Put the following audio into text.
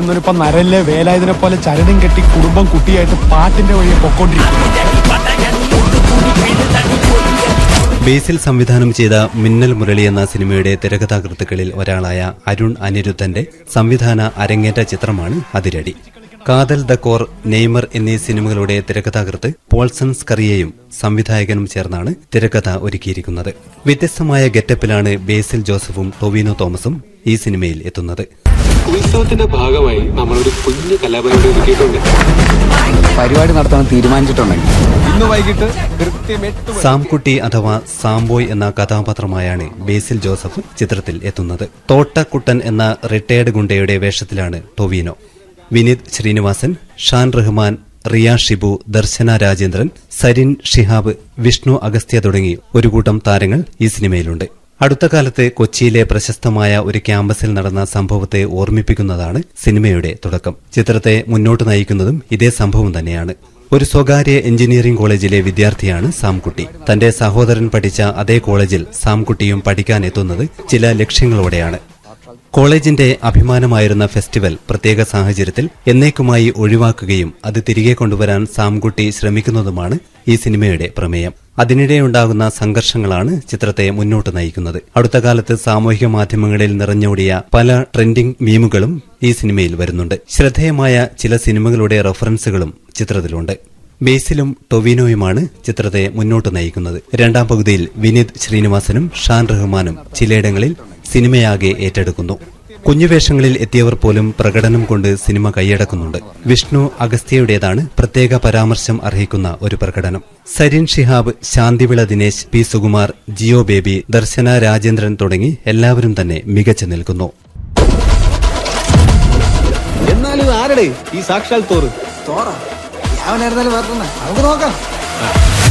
ഒന്നിനിപ്പം നരല്ലേ വേലായുധനെ പോലെ ചരടും കെട്ടി കുടുംബം കുട്ടിയായിട്ട് പാട്ടിന്റെ വഴി പൊക്കോണ്ടിരിക്കും ബേസിൽ സംവിധാനം ചെയ്ത മിന്നൽ മുരളി എന്ന സിനിമയുടെ തിരക്കഥാകൃത്തുക്കളിൽ ഒരാളായ അരുൺ അനിരുദ്ധന്റെ സംവിധാന അരങ്ങേറ്റ ചിത്രമാണ് അതിരടി കാതൽ ദ കോർ നെയ്മർ എന്നീ സിനിമകളുടെ തിരക്കഥാകൃത്ത് പോൾസൺ സ്കറിയയും സംവിധായകനും ചേർന്നാണ് തിരക്കഥ ഒരുക്കിയിരിക്കുന്നത് വ്യത്യസ്തമായ ഗെറ്റപ്പിലാണ് ബേസിൽ ജോസഫും ടൊവിനോ തോമസും ഈ സിനിമയിൽ എത്തുന്നത് ഉത്സവത്തിന്റെ ഭാഗമായി നമ്മളൊരു കുഞ്ഞു കലാപരിപാടി ഒരുക്കിയിട്ടുണ്ട് പരിപാടി നടത്താൻ തീരുമാനിച്ചിട്ടുണ്ടെങ്കിൽ ഇന്ന് വൈകിട്ട് കൃത്യം എട്ട് സാംകുട്ടി അഥവാ സാംബോയ് എന്ന കഥാപാത്രമായാണ് ബേസിൽ ജോസഫ് ചിത്രത്തിൽ എത്തുന്നത് തോട്ടക്കുട്ടൻ എന്ന റിട്ടയർഡ് ഗുണ്ടയുടെ വേഷത്തിലാണ് ടൊവിനോ വിനീത് ശ്രീനിവാസൻ ഷാൻ റഹ്മാൻ റിയ ഷിബു ദർശന രാജേന്ദ്രൻ സരിൻ ഷിഹാബ് വിഷ്ണു അഗസ്ത്യ തുടങ്ങി ഒരു കൂട്ടം താരങ്ങൾ ഈ സിനിമയിലുണ്ട് അടുത്ത കാലത്ത് കൊച്ചിയിലെ പ്രശസ്തമായ ഒരു ക്യാമ്പസിൽ നടന്ന സംഭവത്തെ ഓർമ്മിപ്പിക്കുന്നതാണ് സിനിമയുടെ തുടക്കം ചിത്രത്തെ മുന്നോട്ട് നയിക്കുന്നതും ഇതേ സംഭവം തന്നെയാണ് ഒരു സ്വകാര്യ എഞ്ചിനീയറിംഗ് കോളേജിലെ വിദ്യാർത്ഥിയാണ് സാംകുട്ടി തന്റെ സഹോദരൻ പഠിച്ച അതേ കോളേജിൽ സാംകുട്ടിയും പഠിക്കാൻ എത്തുന്നത് ചില ലക്ഷ്യങ്ങളോടെയാണ് കോളേജിന്റെ അഭിമാനമായിരുന്ന ഫെസ്റ്റിവൽ പ്രത്യേക സാഹചര്യത്തിൽ എന്നേക്കുമായി ഒഴിവാക്കുകയും അത് തിരികെ കൊണ്ടുവരാൻ സാംകുട്ടി ശ്രമിക്കുന്നതുമാണ് ഈ സിനിമയുടെ പ്രമേയം അതിനിടെയുണ്ടാകുന്ന സംഘർഷങ്ങളാണ് ചിത്രത്തെ മുന്നോട്ട് നയിക്കുന്നത് അടുത്ത കാലത്ത് സാമൂഹിക മാധ്യമങ്ങളിൽ നിറഞ്ഞോടിയ പല ട്രെൻഡിംഗ് മീമുകളും ഈ സിനിമയിൽ വരുന്നുണ്ട് ശ്രദ്ധേയമായ ചില സിനിമകളുടെ റഫറൻസുകളും ചിത്രത്തിലുണ്ട് ബേസിലും ടൊവിനോയുമാണ് ചിത്രത്തെ മുന്നോട്ട് നയിക്കുന്നത് രണ്ടാം പകുതിയിൽ വിനീത് ശ്രീനിവാസനും ഷാൻ റഹ്മാനും ചിലയിടങ്ങളിൽ സിനിമയാകെ ഏറ്റെടുക്കുന്നു കുഞ്ഞുവേഷങ്ങളിൽ എത്തിയവർ പോലും പ്രകടനം കൊണ്ട് സിനിമ കൈയടക്കുന്നുണ്ട് വിഷ്ണു അഗസ്ത്യയുടേതാണ് പ്രത്യേക പരാമർശം അർഹിക്കുന്ന ഒരു പ്രകടനം സരിൻ ഷിഹാബ് ശാന്തിവിള ദിനേശ് പി സുകുമാർ ജിയോ ബേബി ദർശന രാജേന്ദ്രൻ തുടങ്ങി എല്ലാവരും തന്നെ മികച്ചു നിൽക്കുന്നു എന്നാലും ആരുടെ ഈ സാക്ഷാൽ തോറ് തോറ ഞാൻ വേറെ നമുക്ക് നോക്കാം